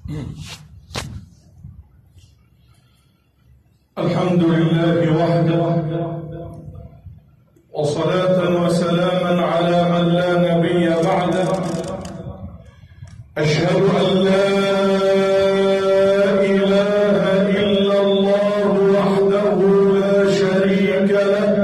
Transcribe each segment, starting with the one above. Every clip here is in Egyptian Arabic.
الحمد لله وحده وصلاة وسلاما على من لا نبي بعده أشهد أن لا إله إلا الله وحده لا شريك له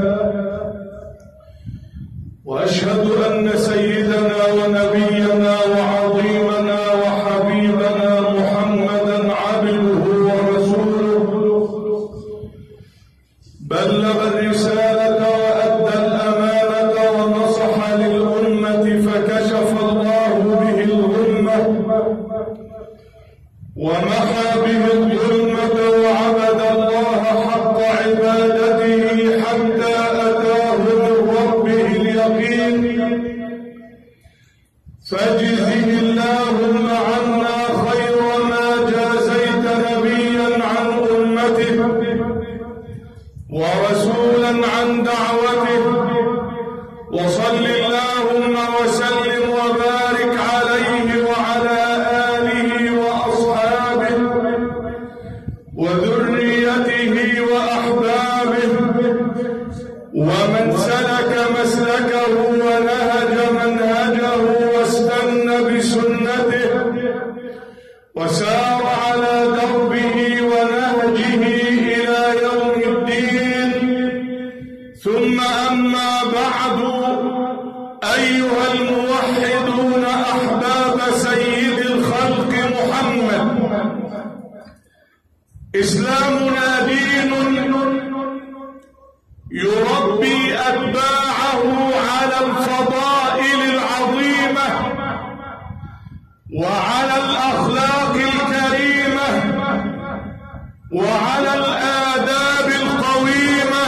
وأشهد أن سيدنا ونبينا وعظيمنا وحبيبنا محمدا عبده ورسوله بلغ الرسالة وأدى الأمانة ونصح للأمة فكشف الله به الغمة ومحى به الظلمة وعبد الله حق عبادته حتى أتاه من ربه اليقين فاجزه اللهم عنا خير ما جازيت نبيا عن أمته ورسولا عن دعوته وصل اللهم وسلم وبارك عليه وعلى آله وأصحابه وذريته وأحبابه ومن سلك مسلكه ونهج منهجه واستنى بسنته وسار على دربه ونهجه إلى يوم الدين ثم أما بعد أيها الموحدون أحباب سيد الخلق محمد إسلامنا دين يربي أتباعه على الفضائل العظيمة وعلى الأخلاق الكريمة وعلى الآداب القويمة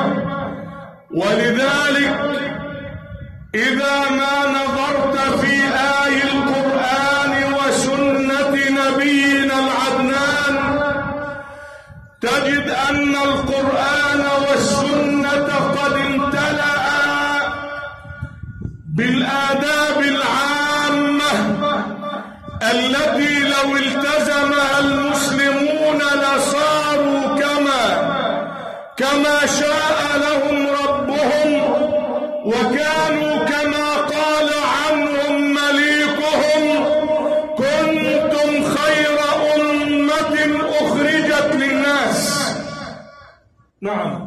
ولذلك إذا ما نظرت في آي القرآن وسنة نبينا العدنان تجد أن القرآن والسنة قد امتلأ بالآداب العامة التي لو التزمها المسلمون لصاروا كما كما شاء لهم ربهم وكانوا كما قال عنهم مليكهم كنتم خير أمة أخرجت للناس نعم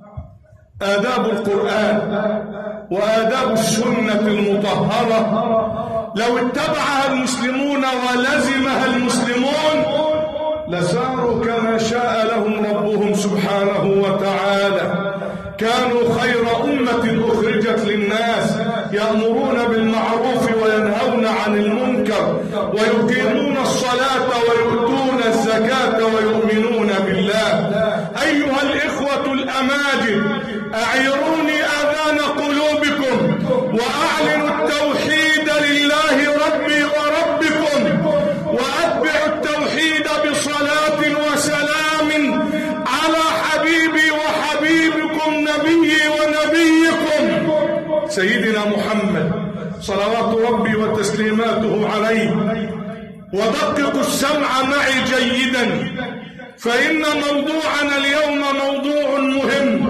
آداب القرآن وآداب السنة المطهرة لو اتبعها المسلمون ولزمها المسلمون لساروا كما شاء لهم ربهم سبحانه وتعالى كانوا خير أمة أخرجت للناس يأمرون بالمعروف وينهون عن المنكر ويقيمون الصلاة ويؤتون الزكاة ويؤمنون بالله أيها الإخوة الأماجد أعيروني آذان قلوبكم وأعلنوا التوحيد لله ربي وربكم وأتبعوا التوحيد بصلاة وسلام على حبيبي وحبيبكم نبيي ونبيكم سيدنا محمد صلوات ربي وتسليماته عليه ودققوا السمع معي جيدا فإن موضوعنا اليوم موضوع مهم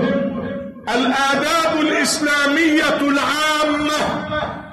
الآداب الإسلامية العامة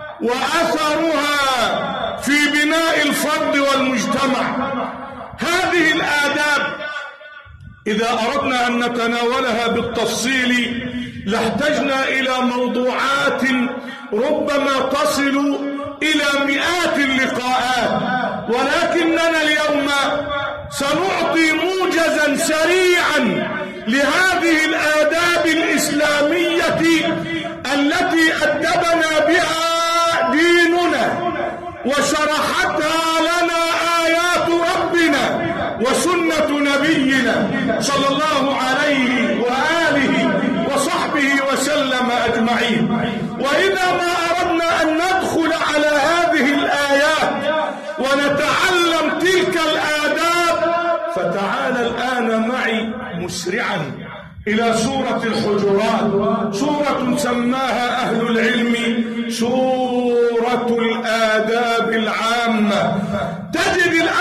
وأثرها في بناء الفرد والمجتمع هذه الآداب إذا أردنا أن نتناولها بالتفصيل لاحتجنا إلى موضوعات ربما تصل إلى مئات اللقاءات ولكننا اليوم سنعطي موجزا سريعا لهذه الآداب الإسلامية التي أدبنا بها ديننا وشرحتها لنا آيات ربنا وسنة نبينا صلى الله عليه وآله وصحبه وسلم أجمعين وإذا ما أردنا أن ندخل على هذه الآيات ونتعلم تلك الآداب فتعال الآن معي مسرعا إلى سورة الحجرات سورة سماها أهل العلم سورة الآداب العامة تجد الآيات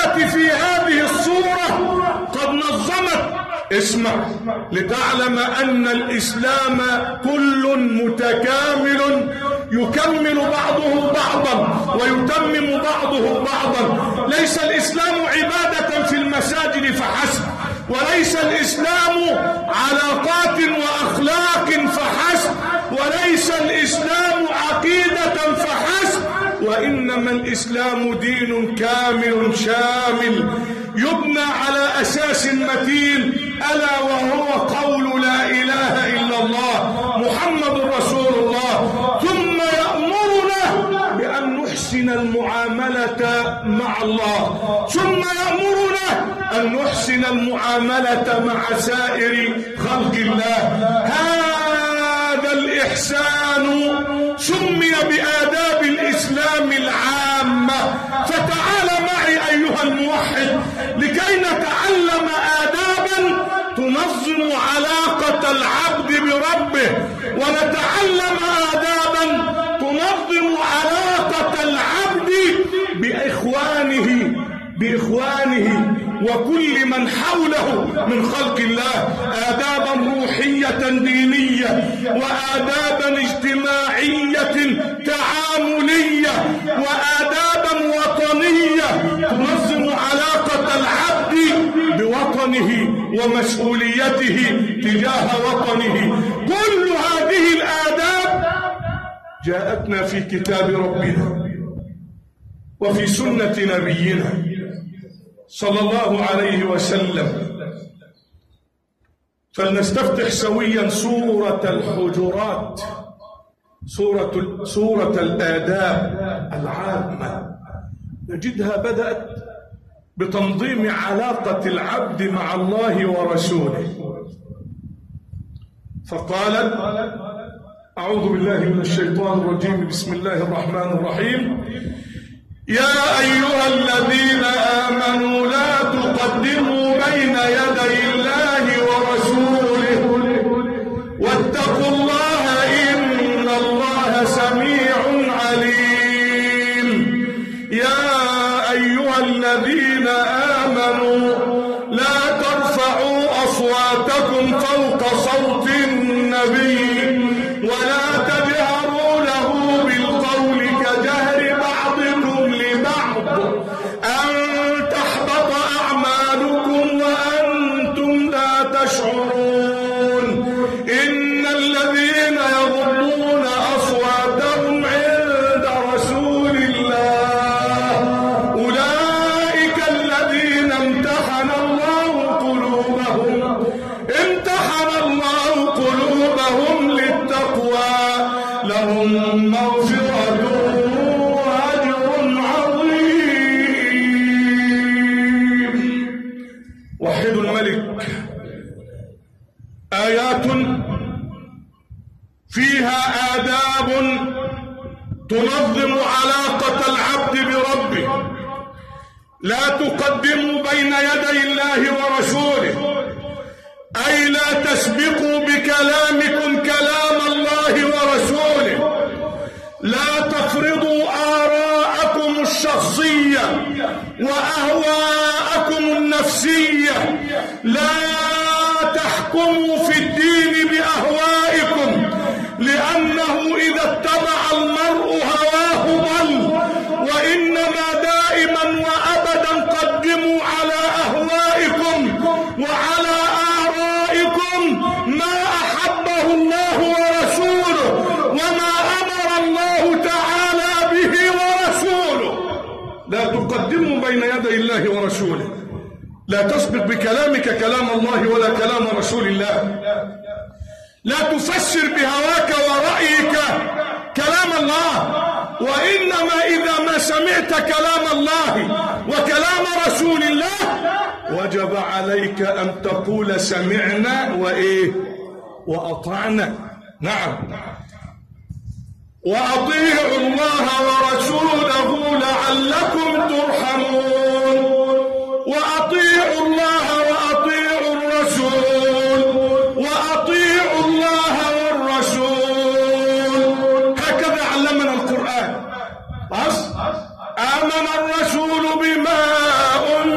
الآيات في هذه الصورة قد نظمت اسمع لتعلم أن الإسلام كل متكامل يكمل بعضه بعضا ويتمم بعضه بعضا ليس الإسلام عبادة في المساجد فحسب وليس الإسلام علاقات وأخلاق فحسب وليس الإسلام عقيدة فحسب وإنما الإسلام دين كامل شامل يبنى على أساس متين ألا وهو قول لا إله إلا الله محمد رسول الله ثم يأمرنا بأن نحسن المعاملة مع الله ثم يأمرنا أن نحسن المعاملة مع سائر خلق الله هذا الإحسان سمي بآداب الإسلام العامة فتعال معي أيها الموحد لكي نتعلم آدابا تنظم علاقة العبد بربه ونتعلم آدابا تنظم علاقة العبد بإخوانه بإخوانه وكل من حوله من خلق الله آدابا روحية دينية وآدابا اجتماعية تعاملية وآدابا وطنية تنظم علاقة العبد بوطنه ومسؤوليته تجاه وطنه كل هذه الآداب جاءتنا في كتاب ربنا وفي سنة نبينا صلى الله عليه وسلم فلنستفتح سويا سورة الحجرات سورة سورة الآداب العامة نجدها بدأت بتنظيم علاقة العبد مع الله ورسوله فقالت أعوذ بالله من الشيطان الرجيم بسم الله الرحمن الرحيم يا أيها الذين آمنوا لا تقدموا بين يدي الله ورسوله واتقوا الله إن الله سميع عليم يا أيها الذين آمنوا لا ترفعوا أصواتكم فوق صوت النبي ولا تجهروا له بالقول كجهر بعضكم لبعض أن تحبط أعمالكم وأنتم لا تشعرون إن الذين يغضون أصواتهم عند رسول الله أولئك الذين امتحن الله قلوبهم امتحن الله قلوبهم للتقوى لهم مغفرة وأجر عظيم وحد الملك آيات فيها آداب تنظم علاقة العبد بربه لا تقدموا بين يدي الله ورسوله أي لا تسبقوا بكلامكم كلام الله ورسوله لا تفرضوا آراءكم الشخصية وأهواءكم النفسية لا تحكموا في الدين بأهوائكم لأنه إذا اتبع المرء هواه ضل وإنما دائما وأبدا قدموا على أهوائكم وعلى آرائكم ما أحبه الله ورسوله وما أمر الله تعالى به ورسوله لا تقدموا بين يدي الله ورسوله لا تسبق بكلامك كلام الله ولا كلام رسول الله لا تفسر بهواك ورأيك كلام الله وإنما إذا ما سمعت كلام الله وكلام رسول الله وجب عليك أن تقول سمعنا وإيه وأطعنا نعم وأطيعوا الله ورسوله لعلكم ترحمون وأطيعوا الله وأطيعوا الرسول وأطيعوا الله والرسول هكذا علمنا القرآن بس آمن الرسول بما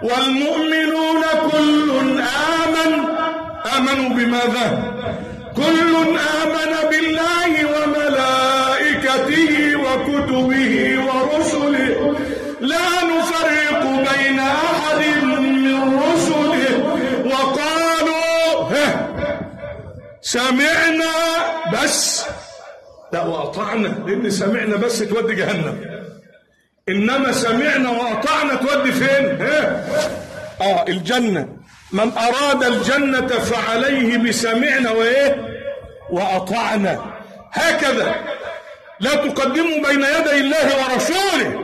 والمؤمنون كل آمن آمنوا بماذا كل آمن بالله وملائكته وكتبه ورسله لا نفرق بين أحد من رسله وقالوا "ها، سمعنا بس لا وأطعنا لأن سمعنا بس تودي جهنم إنما سمعنا وأطعنا تودي فين ها آه الجنة من أراد الجنة فعليه بسمعنا وإيه وأطعنا هكذا لا تقدموا بين يدي الله ورسوله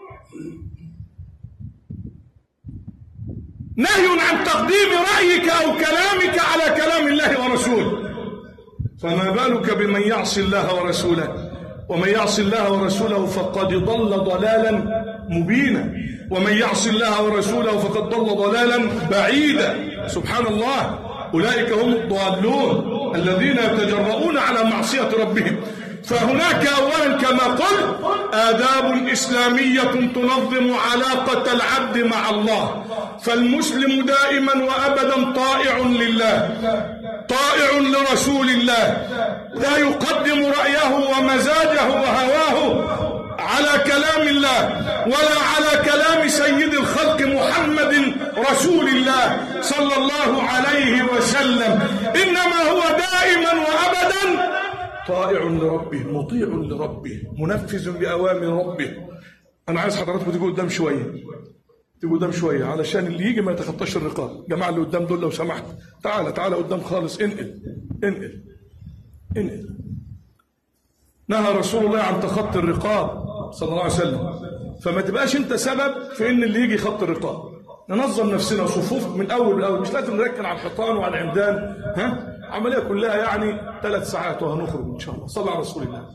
نهي عن تقديم رأيك أو كلامك على كلام الله ورسوله فما بالك بمن يعصي الله ورسوله ومن يعص الله ورسوله فقد ضل ضلالا مبينا ومن يعص الله ورسوله فقد ضل ضلالا بعيدا سبحان الله أولئك هم الضالون الذين يتجرؤون على معصية ربهم فهناك أولا كما قلت آداب إسلامية تنظم علاقة العبد مع الله فالمسلم دائما وأبدا طائع لله طائع لرسول الله لا يقدم رأيه ومزاجه وهواه على كلام الله ولا على كلام سيد الخلق محمد رسول الله صلى الله عليه وسلم إنما هو دائما وأبدا طائع لربه مطيع لربه منفذ لأوامر ربه أنا عايز حضراتكم تيجوا قدام شوية تيجوا قدام شوية علشان اللي يجي ما يتخطاش الرقاب جماعة اللي قدام دول لو سمحت تعالى تعالى قدام خالص انقل انقل انقل نهى رسول الله عن تخطي الرقاب صلى الله عليه وسلم فما تبقاش انت سبب في ان اللي يجي يخطي الرقاب ننظم نفسنا صفوف من اول بالاول مش لازم نركن على الحيطان وعلى العمدان ها عمليه كلها يعني ثلاث ساعات وهنخرج ان شاء الله صلى على رسول الله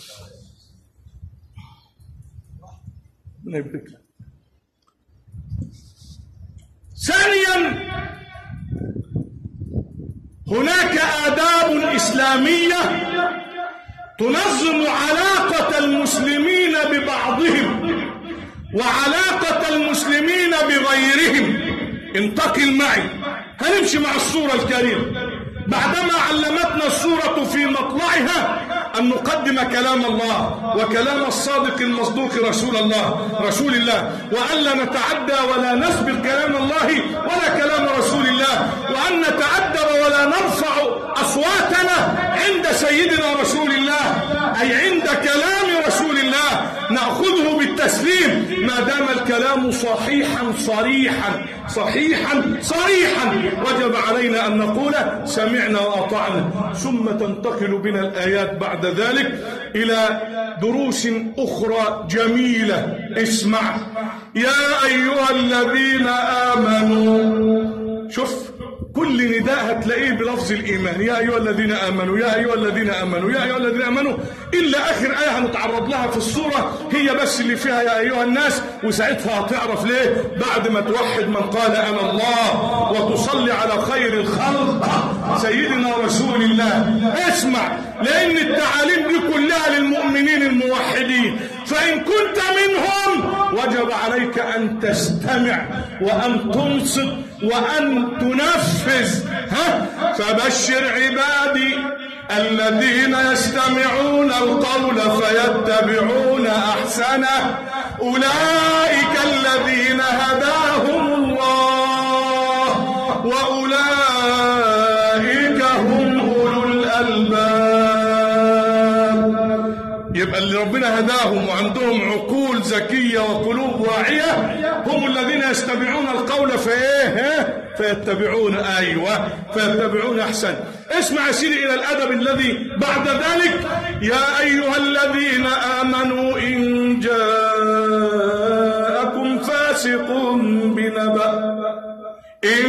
ربنا يبارك لك ثانيا هناك آداب إسلامية تنظم علاقة المسلمين ببعضهم وعلاقة المسلمين بغيرهم انتقل معي هنمشي مع الصورة الكريمة بعدما علمتنا الصورة في مطلعها أن نقدم كلام الله وكلام الصادق المصدوق رسول الله رسول الله وألا نتعدى ولا نسبق كلام الله ولا كلام رسول الله وأن نتأدب ولا نرفع أصواتنا عند سيدنا رسول الله أي عند كلام رسول الله نأخذه بالتسليم ما دام الكلام صحيحا صريحا صحيحا صريحا وجب علينا أن نقول سمعنا وأطعنا ثم تنتقل بنا الآيات بعد ذلك إلى دروس أخرى جميلة اسمع يا أيها الذين آمنوا شوف كل نداء هتلاقيه بلفظ الإيمان يا أيها الذين آمنوا يا أيها الذين آمنوا يا أيها الذين آمنوا إلا آخر آية هنتعرض لها في السورة هي بس اللي فيها يا أيها الناس وساعتها هتعرف ليه بعد ما توحد من قال أنا الله وتصلي على خير الخلق سيدنا رسول الله اسمع لأن التعاليم دي كلها للمؤمنين الموحدين فإن كنت منهم وجب عليك أن تستمع وأن تنصت وأن تنفذ ها فبشر عبادي الذين يستمعون القول فيتبعون أحسنه أولئك الذين هداهم الله وأولئك هم أولو الألباب يبقى اللي ربنا هداهم وعندهم عقول ذكية وقلوب واعية هم الذين يستمعون القول فايه فيتبعون ايوه فيتبعون احسن اسمع يا سيدي الى الادب الذي بعد ذلك يا ايها الذين امنوا ان جاءكم فاسق بنبأ ان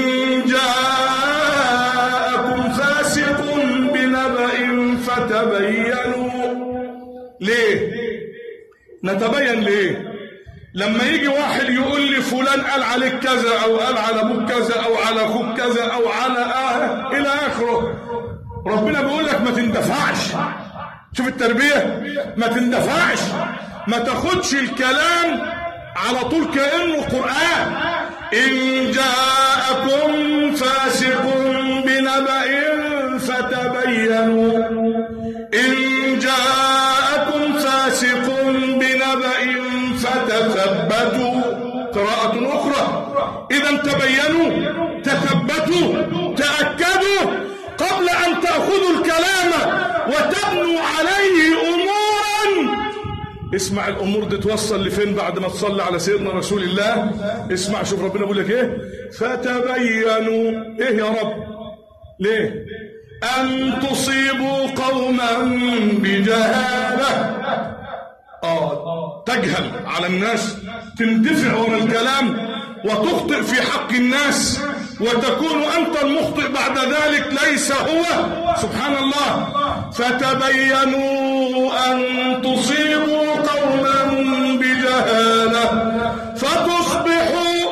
جاءكم فاسق بنبأ فتبينوا ليه نتبين ليه لما يجي واحد يقول لي فلان قال عليك كذا او قال على ابوك كذا او على اخوك كذا او على آه الى اخره ربنا بيقول لك ما تندفعش شوف التربيه ما تندفعش ما تاخدش الكلام على طول كانه قران إن جاءكم فاسق بنبأ فتبينوا إن جاءكم فاسق بنبأ فتثبتوا قراءة أخرى إذا تبينوا تثبتوا تأكدوا قبل أن تأخذوا الكلام وتبنوا عليه أمورا اسمع الأمور دي توصل لفين بعد ما تصلي على سيدنا رسول الله اسمع شوف ربنا بيقول لك ايه فتبينوا ايه يا رب ليه أن تصيبوا قوما بجهالة آه تجهل على الناس تندفع ورا الكلام وتخطئ في حق الناس وتكون أنت المخطئ بعد ذلك ليس هو سبحان الله فتبينوا أن تصيبوا قوما بجهالة فتصبحوا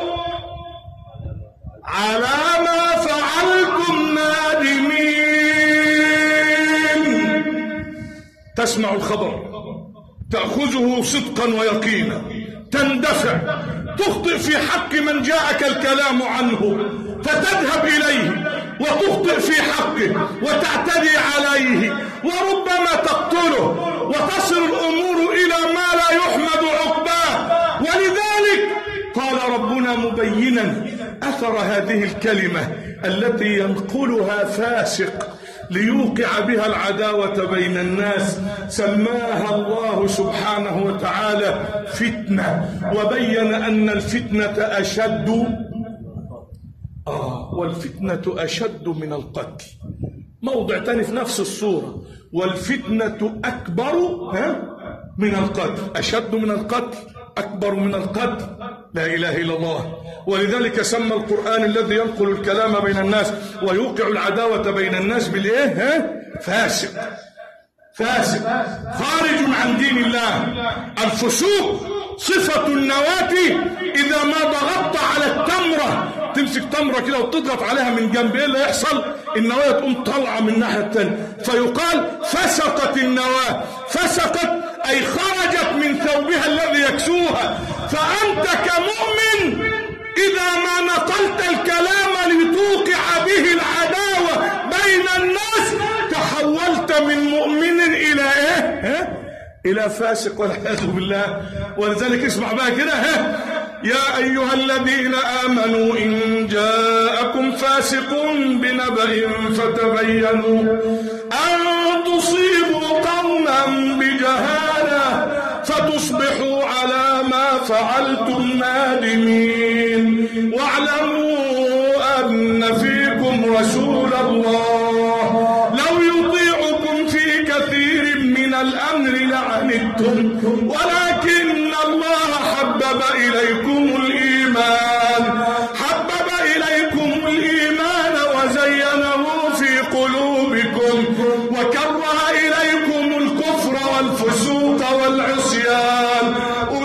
على ما فعلتم نادمين تسمع الخبر تأخذه صدقا ويقينا تندفع تخطئ في حق من جاءك الكلام عنه فتذهب إليه وتخطئ في حقه وتعتدي عليه وربما تقتله وتصل الأمور إلى ما لا يحمد عقباه ولذلك قال ربنا مبينا أثر هذه الكلمة التي ينقلها فاسق ليوقع بها العداوة بين الناس سماها الله سبحانه وتعالى فتنة وبين أن الفتنة أشد آه والفتنة أشد من القتل موضع تاني في نفس الصورة والفتنة أكبر ها من القتل أشد من القتل أكبر من القتل لا إله إلا الله ولذلك سمى القرآن الذي ينقل الكلام بين الناس ويوقع العداوة بين الناس بالإيه ها فاسق فاسق خارج عن دين الله الفسوق صفة النواة إذا ما ضغطت على التمرة تمسك تمرة كده وتضغط عليها من جنب ايه اللي يحصل النواة تقوم طالعة من الناحية التانية فيقال فسقت النواة فسقت أي خرجت من ثوبها الذي يكسوها فأنت كمؤمن إذا ما نقلت الكلام لتوقع به العداوة بين الناس تحولت من مؤمن إلى إيه؟ ها؟ إلى فاسق والعياذ بالله ولذلك اسمع بقى كده ها يا أيها الذين آمنوا إن جاءكم فاسق بنبأ فتبينوا أن تصيبوا قوما بجهالة فتصبحوا على ما فعلتم نادمين واعلموا أن فيكم رسول الله لو يطيعكم في كثير من الأمر لعنتم ولكن الله حبب إليكم الإيمان حبب إليكم الإيمان وزينه في قلوبكم وكره إليكم الكفر والفسوق والعصيان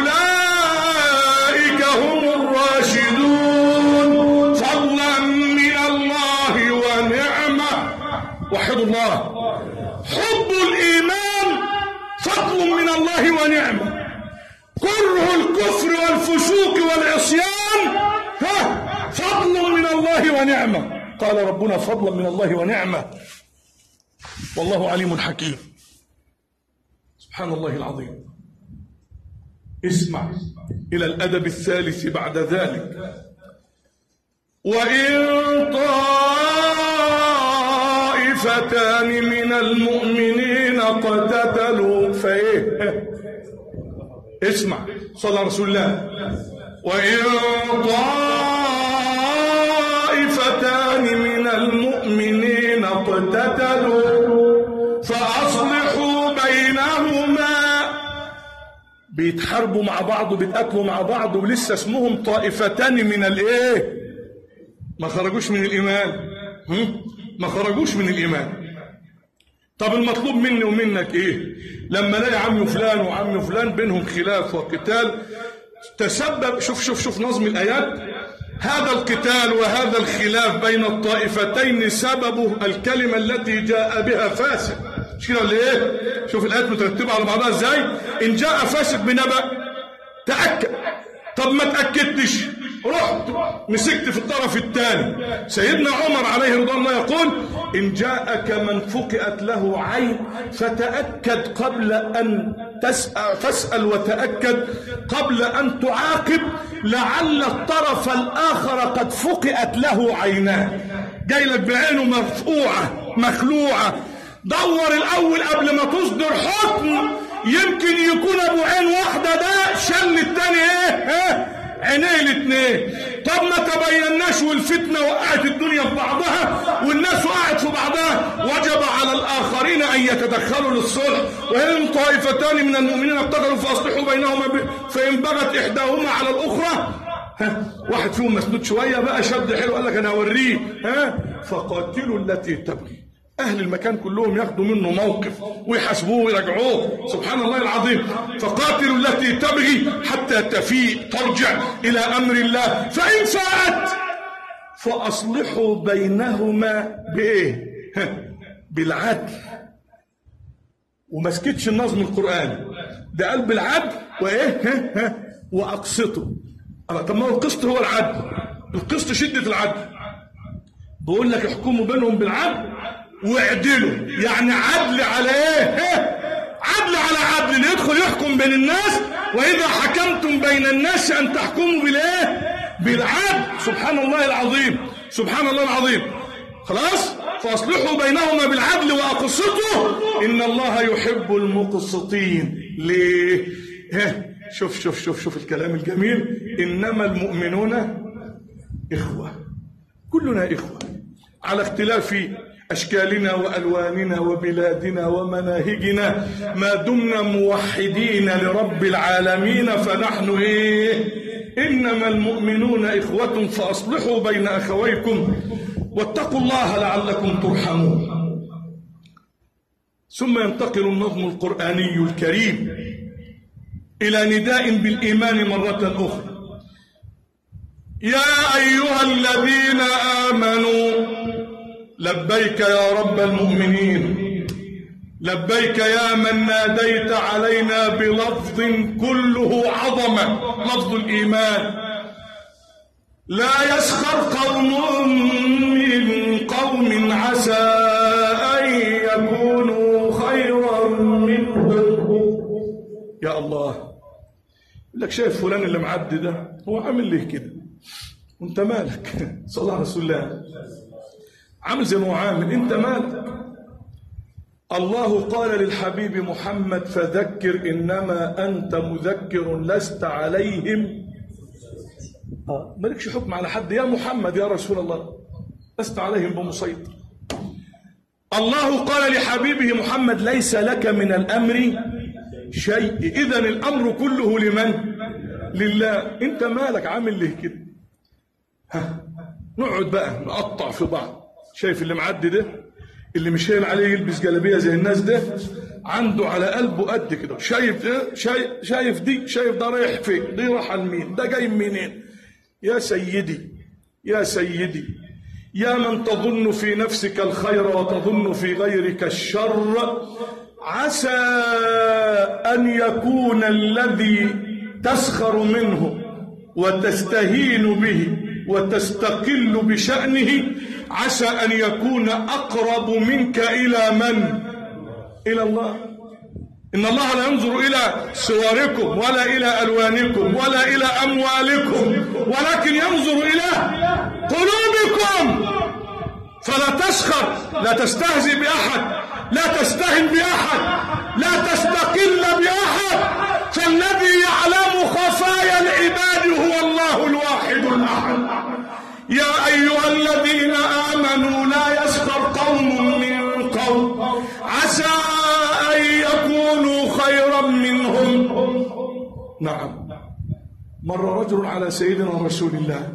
أولئك هم الراشدون فضلا من الله ونعمة وحدوا الله حب الإيمان فضل من الله ونعمة كره الكفر والفسوق والعصيان ها فضل من الله ونعمة قال ربنا فضلا من الله ونعمة والله عليم حكيم سبحان الله العظيم اسمع إلى الأدب الثالث بعد ذلك وإن طائفتان من المؤمنين اقتتلوا فإيه اسمع صلى على رسول الله وإن طائفتان من المؤمنين اقتتلوا فأصلحوا بينهما بيتحاربوا مع بعض وبيتقاتلوا مع بعض ولسه اسمهم طائفتان من الايه ما خرجوش من الايمان هم؟ ما خرجوش من الايمان طب المطلوب مني ومنك ايه لما الاقي عم فلان وعم فلان بينهم خلاف وقتال تسبب شوف شوف شوف نظم الايات هذا القتال وهذا الخلاف بين الطائفتين سببه الكلمه التي جاء بها فاسق مش كده ولا ايه شوف الايات مترتبه على بعضها ازاي ان جاء فاسق بنبأ تاكد طب ما تاكدتش رحت مسكت في الطرف الثاني سيدنا عمر عليه رضوان الله يقول إن جاءك من فقئت له عين فتأكد قبل أن تسأل فاسأل وتأكد قبل أن تعاقب لعل الطرف الآخر قد فقئت له عيناه جاي لك بعينه مرفوعة مخلوعة دور الأول قبل ما تصدر حكم يمكن يكون أبو عين واحدة ده شل التاني إيه؟ إيه؟ عينيه الاثنين طب ما تبيناش والفتنة وقعت الدنيا في بعضها والناس وقعت في بعضها وجب على الآخرين أن يتدخلوا للصلح وإن طائفتان من المؤمنين اقتتلوا فأصلحوا بينهما ب... فإن بغت إحداهما على الأخرى ها واحد فيهم مسدود شوية بقى شد حلو قال لك أنا هوريه ها فقاتلوا التي تبغي أهل المكان كلهم ياخدوا منه موقف ويحاسبوه ويرجعوه سبحان الله العظيم فقاتلوا التي تبغي حتى تفيء ترجع إلى أمر الله فإن فاءت فأصلحوا بينهما بإيه؟ بالعدل وما سكتش النظم القرآني ده قال بالعدل وإيه؟ وأقسطوا طب ما هو القسط هو العدل القسط شدة العدل بقول لك احكموا بينهم بالعدل واعدلوا يعني عدل على ايه عدل على عدل اللي يدخل يحكم بين الناس واذا حكمتم بين الناس ان تحكموا بالايه بالعدل سبحان الله العظيم سبحان الله العظيم خلاص فاصلحوا بينهما بالعدل واقسطوا ان الله يحب المقسطين ليه ها شوف شوف شوف شوف الكلام الجميل انما المؤمنون اخوه كلنا اخوه على اختلاف أشكالنا وألواننا وبلادنا ومناهجنا ما دمنا موحدين لرب العالمين فنحن إيه إنما المؤمنون إخوة فأصلحوا بين أخويكم واتقوا الله لعلكم ترحمون ثم ينتقل النظم القرآني الكريم إلى نداء بالإيمان مرة أخرى يا أيها الذين آمنوا لبيك يا رب المؤمنين لبيك يا من ناديت علينا بلفظ كله عظمة لفظ الإيمان لا يسخر قوم من قوم عسى أن يكونوا خيرا منهم يا الله يقول لك شايف فلان اللي معدي ده هو عامل ليه كده وانت مالك صلى الله عليه وسلم عامل زي ما هو عامل انت مالك الله قال للحبيب محمد فذكر انما انت مذكر لست عليهم آه. مالكش حكم على حد يا محمد يا رسول الله لست عليهم بمسيطر الله قال لحبيبه محمد ليس لك من الامر شيء اذا الامر كله لمن لله انت مالك عامل ليه كده ها نقعد بقى نقطع في بعض شايف اللي معدي ده اللي مش هين عليه يلبس جلابيه زي الناس ده عنده على قلبه قد كده شايف ده شايف, شايف دي شايف ده رايح فين دي راح لمين ده جاي منين يا سيدي يا سيدي يا من تظن في نفسك الخير وتظن في غيرك الشر عسى ان يكون الذي تسخر منه وتستهين به وتستقل بشأنه عسى أن يكون أقرب منك إلى من؟ إلى الله إن الله لا ينظر إلى صوركم ولا إلى ألوانكم ولا إلى أموالكم ولكن ينظر إلى قلوبكم فلا تسخر لا تستهزئ بأحد لا تستهن بأحد لا تستقل بأحد فالذي يعلم خفايا العباد هو الله الواحد الأحد يا أيها الذين آمنوا لا يسخر قوم من قوم عسى أن يكونوا خيرا منهم نعم مر رجل على سيدنا رسول الله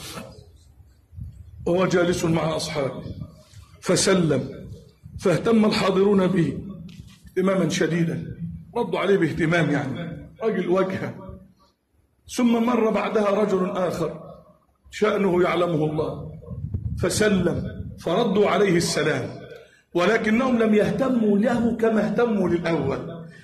وهو جالس مع أصحابه فسلم فاهتم الحاضرون به اهتماما شديدا ردوا عليه باهتمام يعني رجل وجهه ثم مر بعدها رجل آخر شأنه يعلمه الله فسلم فردوا عليه السلام ولكنهم لم يهتموا له كما اهتموا للأول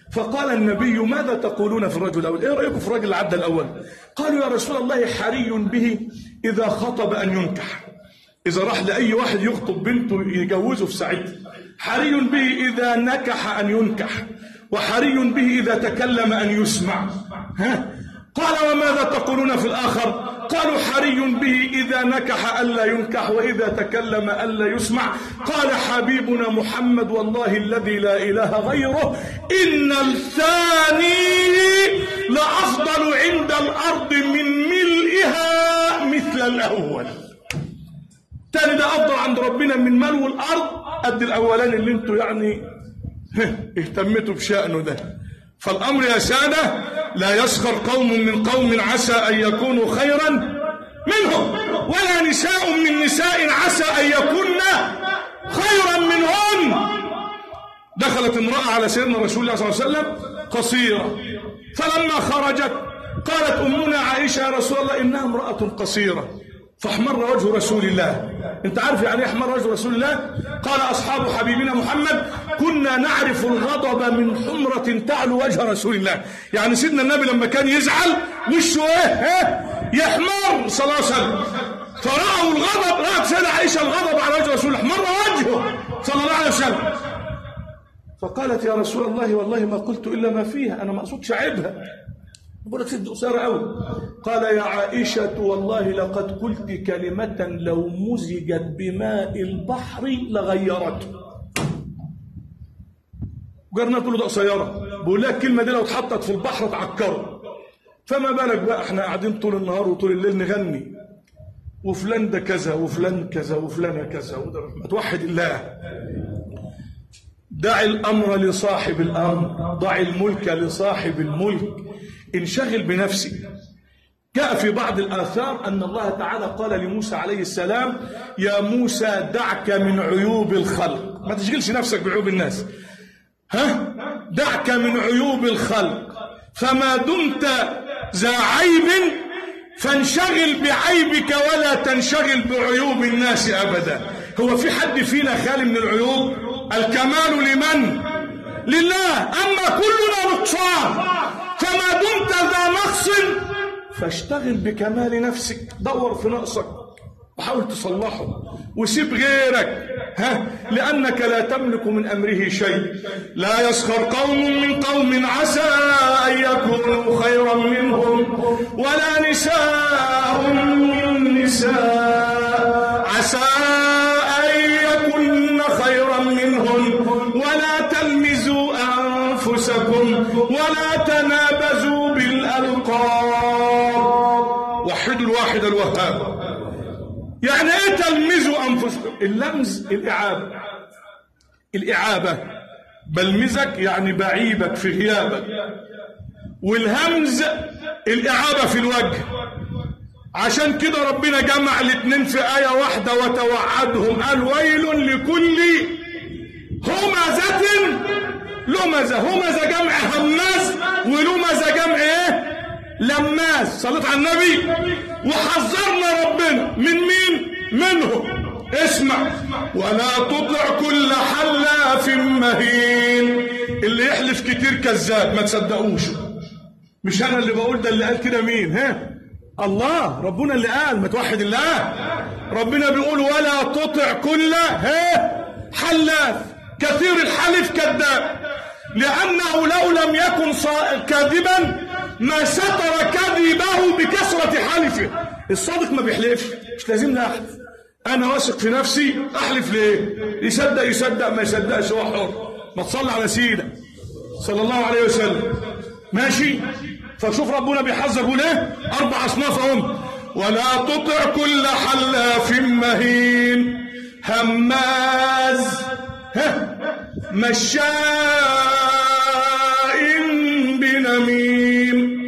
فقال النبي ماذا تقولون في الرجل الأول إيه رأيكم في الرجل اللي عدى الأول قالوا يا رسول الله حري به إذا خطب أن ينكح إذا راح لأي واحد يخطب بنته يجوزه في ساعتها حري به إذا نكح أن ينكح وحري به إذا تكلم أن يسمع ها قال وماذا تقولون في الآخر قالوا حري به إذا نكح ألا ينكح وإذا تكلم ألا يسمع قال حبيبنا محمد والله الذي لا إله غيره إن الثاني لأفضل عند الأرض من ملئها مثل الأول الثاني ده أفضل عند ربنا من ملو الأرض قد الأولاني اللي انتوا يعني اهتمتوا بشأنه ده فالأمر يا سادة لا يسخر قوم من قوم عسى أن يكونوا خيرا منهم ولا نساء من نساء عسى أن يكون خيرا منهن دخلت امرأة على سيدنا رسول الله صلى الله عليه وسلم قصيرة فلما خرجت قالت أمنا عائشة يا رسول الله إنها امرأة قصيرة فاحمر وجه رسول الله انت عارف يعني ايه احمر وجه رسول الله قال اصحاب حبيبنا محمد كنا نعرف الغضب من حمرة تعلو وجه رسول الله يعني سيدنا النبي لما كان يزعل وشه ايه ها يحمر صلى الله عليه وسلم فرأوا الغضب رأت سيدة عائشة الغضب على وجه رسول الله احمر وجهه صلى الله عليه وسلم فقالت يا رسول الله والله ما قلت الا ما فيها انا ما اقصدش عيبها بقول لك ست قصيرة قوي قال يا عائشة والله لقد قلت كلمة لو مزجت بماء البحر لغيرته جرنا تقول له ده قصيرة بقول لك الكلمة دي لو اتحطت في البحر تعكره فما بالك بقى احنا قاعدين طول النهار وطول الليل نغني وفلان ده كذا وفلان كذا وفلانة كذا وده ما توحد الله دع الأمر لصاحب الأمر ضع الملك لصاحب الملك انشغل بنفسك جاء في بعض الآثار أن الله تعالى قال لموسى عليه السلام يا موسى دعك من عيوب الخلق ما تشغلش نفسك بعيوب الناس ها دعك من عيوب الخلق فما دمت ذا عيب فانشغل بعيبك ولا تنشغل بعيوب الناس أبدا هو في حد فينا خالي من العيوب الكمال لمن لله أما كلنا نقصان فما دمت ذا نقص فاشتغل بكمال نفسك دور في نقصك وحاول تصلحه وسيب غيرك ها لأنك لا تملك من أمره شيء لا يسخر قوم من قوم عسى أن يكونوا خيرا منهم ولا نساء من نساء عسى أن يكن خيرا منهم ولا تلمزوا أنفسكم ولا تنابزوا بالألقاب وحدوا الواحد الوهاب يعني ايه تلمزوا انفسكم اللمز الاعابه الاعابه بلمزك يعني بعيبك في غيابك والهمز الاعابه في الوجه عشان كده ربنا جمع الاثنين في آية واحدة وتوعدهم قال ويل لكل همزة لمزة همزة جمع هماز ولمزة جمع ايه لماز صليت على النبي وحذرنا ربنا من مين منهم اسمع ولا تطع كل حلاف مهين اللي يحلف كتير كذاب ما تصدقوش مش انا اللي بقول ده اللي قال كده مين ها الله ربنا اللي قال ما توحد الله ربنا بيقول ولا تطع كل ها حلاف كثير الحلف كذاب لانه لو لم يكن كاذبا ما ستر كذبه بكثرة حلفه الصادق ما بيحلفش مش لازم لا احلف انا واثق في نفسي احلف ليه يصدق يصدق ما يصدقش هو حر ما تصلي على سيدك صلى الله عليه وسلم ماشي فشوف ربنا بيحذر بيقول ايه اربع اصناف اهم ولا تطع كل حلاف مهين هماز ها مشاء بنميم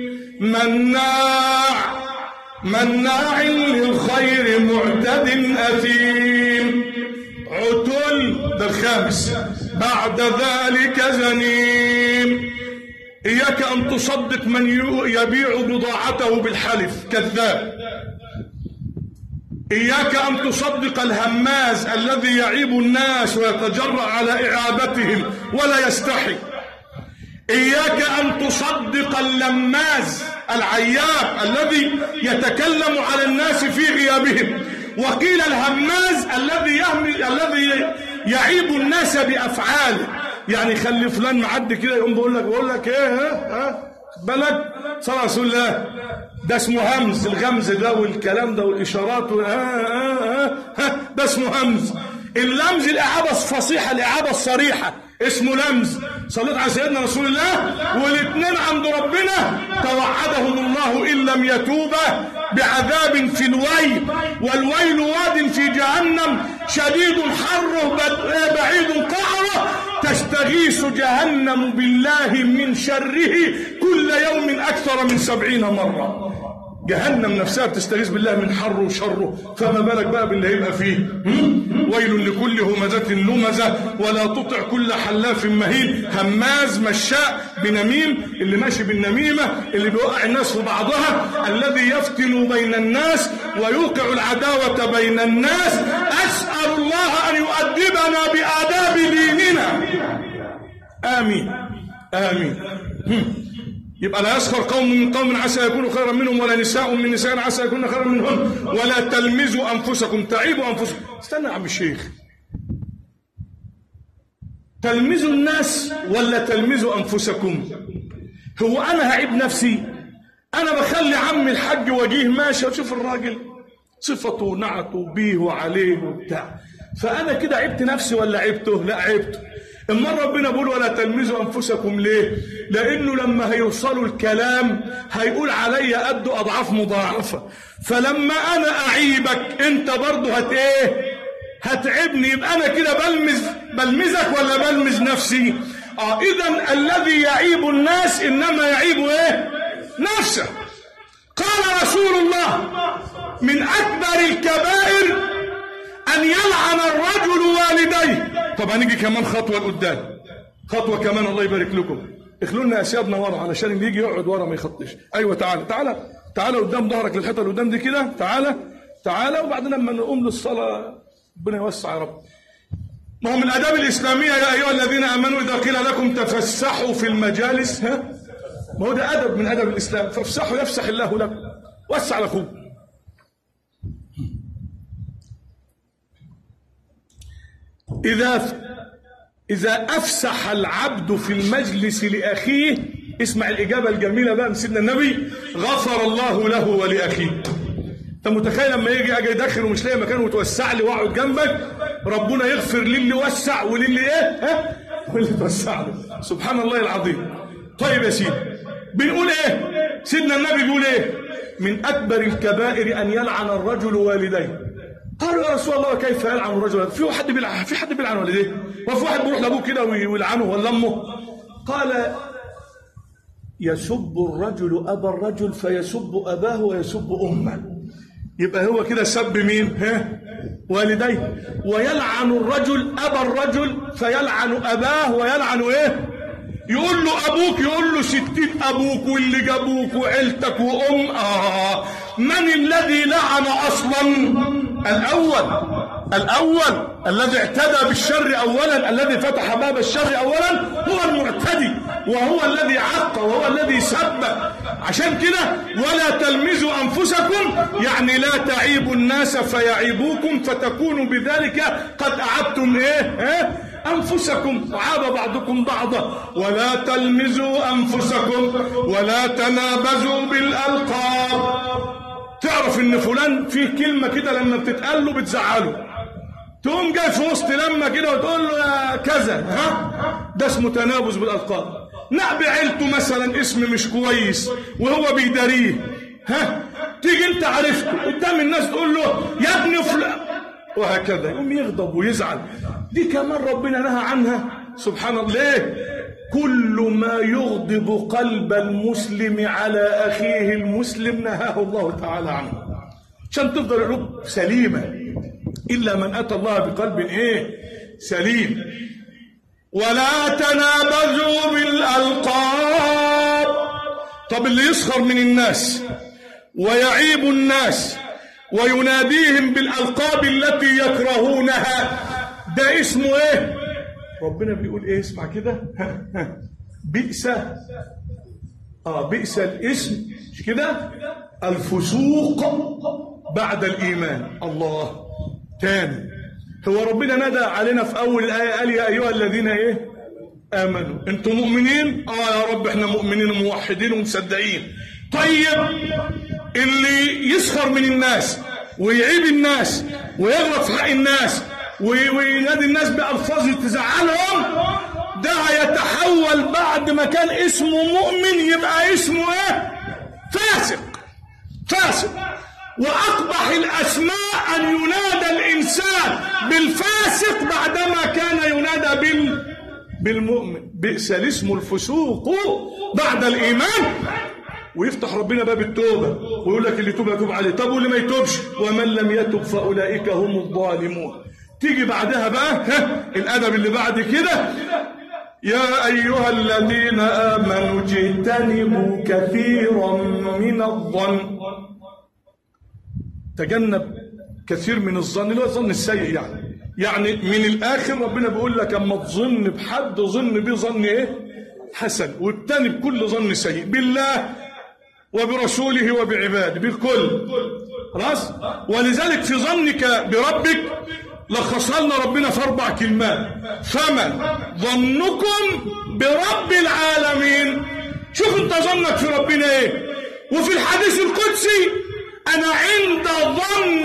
مناع مناع للخير معتد أثيم عتل ده الخامس بعد ذلك زنيم إياك أن تصدق من يبيع بضاعته بالحلف كذاب إياك أن تصدق الهماز الذي يعيب الناس ويتجرأ على إعابتهم ولا يستحي إياك أن تصدق اللماز العياب الذي يتكلم على الناس في غيابهم وقيل الهماز الذي يهمي الذي يعيب الناس بأفعاله يعني خلي فلان معدي كده يقوم بيقول لك بيقول لك ايه ها ها بالك صلى الله عليه وسلم ده اسمه همز الغمز ده والكلام ده والاشارات و- ها ها ها ها ده اسمه همز اللمز الاعابه الفصيحه الاعابه الصريحه اسمه لمز صليت على سيدنا رسول الله والاثنين عند ربنا توعدهم الله ان لم يتوبا بعذاب في الويل والويل واد في جهنم شديد حره بد- بعيد قعره تستغيث جهنم بالله من شره كل يوم أكثر من سبعين مرة جهنم نفسها بتستغيث بالله من حره وشره فما بالك بقى باللي هيبقى فيه هم؟ ويل لكل همزة لمزة ولا تطع كل حلاف مهين هماز مشاء بنميم اللي ماشي بالنميمة اللي بيوقع الناس في بعضها الذي يفتن بين الناس ويوقع العداوة بين الناس أسأل الله أن يؤدبنا بآداب ديننا آمين آمين هم. يبقى لا يسخر قوم من قوم عسى يكونوا خيرا منهم ولا نساء من نساء عسى يكون خيرا منهم ولا تلمزوا انفسكم تعيبوا انفسكم استنى يا عم الشيخ تلمزوا الناس ولا تلمزوا انفسكم هو انا هعيب نفسي انا بخلي عمي الحاج وجيه ماشي شوف الراجل صفته ونعته بيه وعليه وبتاع فانا كده عبت نفسي ولا عبته لا عبته اما ربنا بيقول ولا تلمزوا انفسكم ليه لانه لما هيوصلوا الكلام هيقول علي قد اضعاف مضاعفه فلما انا اعيبك انت برضه هت ايه هتعبني يبقى انا كده بلمز بلمزك ولا بلمز نفسي اه اذا الذي يعيب الناس انما يعيب ايه نفسه قال رسول الله من اكبر الكبائر ان يلعن الرجل والديه طب هنيجي كمان خطوه لقدام خطوه كمان الله يبارك لكم اخلوا لنا اسيادنا ورا علشان اللي يجي يقعد ورا ما يخطش ايوه تعالى تعالى تعالى قدام ظهرك للحيطه اللي قدام دي كده تعالى تعالى وبعدين لما نقوم للصلاه ربنا يوسع يا رب ما هو من الاداب الاسلاميه يا ايها الذين امنوا اذا قيل لكم تفسحوا في المجالس ها ما هو ده ادب من ادب الاسلام فافسحوا يفسح الله لكم وسع لاخوك إذا إذا أفسح العبد في المجلس لأخيه اسمع الإجابة الجميلة بقى من سيدنا النبي غفر الله له ولأخيه أنت متخيل لما يجي أجي داخل ومش لاقي مكان وتوسع لي وأقعد جنبك ربنا يغفر للي وسع وللي إيه ها واللي توسع له سبحان الله العظيم طيب يا سيدي بنقول إيه سيدنا النبي بيقول إيه من أكبر الكبائر أن يلعن الرجل والديه قالوا يا رسول الله كيف يلعن الرجل في واحد بيلعن في حد بيلعن والديه وفي واحد بيروح لابوه كده ويلعنه ولا امه قال يسب الرجل ابا الرجل فيسب اباه ويسب امه يبقى هو كده سب مين ها والديه ويلعن الرجل ابا الرجل فيلعن اباه ويلعن ايه يقول له ابوك يقول له ستين ابوك واللي جابوك وعيلتك وام اه من الذي لعن اصلا الاول الاول الذي اعتدى بالشر اولا الذي فتح باب الشر اولا هو المعتدي وهو الذي عق وهو الذي سب عشان كده ولا تلمزوا انفسكم يعني لا تعيبوا الناس فيعيبوكم فتكونوا بذلك قد اعبتم ايه, إيه؟ أنفسكم وعاب بعضكم بعضا ولا تلمزوا أنفسكم ولا تنابزوا بالألقاب تعرف إن فلان فيه كلمة كده لما بتتقال له بتزعله تقوم جاي في وسط لما كده وتقول له يا كذا ها ده اسمه تنابز بالألقاب نعب عيلته مثلا اسم مش كويس وهو بيداريه ها تيجي انت عرفته قدام الناس تقول له يا ابن فلان وهكذا يقوم يغضب ويزعل دي كمان ربنا نهى عنها سبحان الله ليه كل ما يغضب قلب المسلم على أخيه المسلم نهاه الله تعالى عنه عشان تفضل القلوب سليمة إلا من أتى الله بقلب إيه سليم ولا تنابزوا بالألقاب طب اللي يسخر من الناس ويعيب الناس ويناديهم بالألقاب التي يكرهونها ده اسمه ايه ربنا بيقول ايه اسمع كده بئس اه بئس الاسم مش كده الفسوق بعد الايمان الله تاني هو ربنا ندى علينا في اول الايه قال يا ايها الذين ايه امنوا انتم مؤمنين اه يا رب احنا مؤمنين وموحدين ومصدقين طيب اللي يسخر من الناس ويعيب الناس ويغلط في حق الناس وي- وينادي الناس بألفاظ تزعلهم ده هيتحول بعد ما كان اسمه مؤمن يبقى اسمه ايه فاسق فاسق وأقبح الأسماء أن ينادى الإنسان بالفاسق بعدما كان ينادى بال بالمؤمن بئس الاسم الفسوق بعد الإيمان ويفتح ربنا باب التوبة ويقول لك اللي يتوب يتوب عليه طب واللي ما يتوبش ومن لم يتب فأولئك هم الظالمون تيجي بعدها بقى ها الأدب اللي بعد كده يا أيها الذين آمنوا اجتنبوا كثيرا من الظن تجنب كثير من الظن اللي هو الظن السيء يعني يعني من الآخر ربنا بيقول لك أما تظن بحد ظن بيه ظن إيه حسن واجتنب كل ظن سيء بالله وبرسوله وبعباده بالكل خلاص ولذلك في ظنك بربك لخصها لنا ربنا في اربع كلمات فما ظنكم برب العالمين شوف انت ظنك في ربنا ايه وفي الحديث القدسي انا عند ظن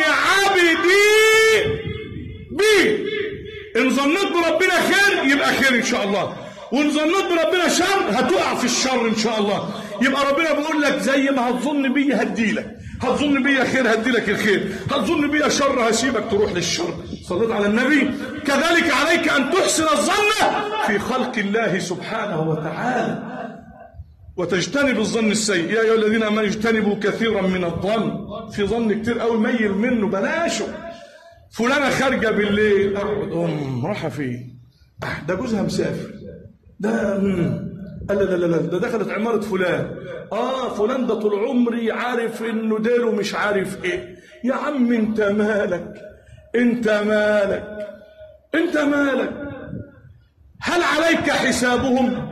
عبدي بي ان ظنيت بربنا خير يبقى خير ان شاء الله وان ظنيت بربنا شر هتقع في الشر ان شاء الله يبقى ربنا بيقول لك زي ما هتظن بيا هديلك هتظن بيا خير هديلك الخير هتظن بيا شر هسيبك تروح للشر صليت على النبي كذلك عليك ان تحسن الظن في خلق الله سبحانه وتعالى وتجتنب الظن السيء يا ايها الذين امنوا اجتنبوا كثيرا من الظن في ظن كتير قوي ميل منه بلاشه فلانه خارجه بالليل اقعد ام رايحه فين آه، ده جوزها مسافر ده مم. قال لا لا لا ده دخلت عمارة فلان اه فلان ده طول عمري عارف انه ديره مش عارف ايه يا عم انت مالك انت مالك انت مالك هل عليك حسابهم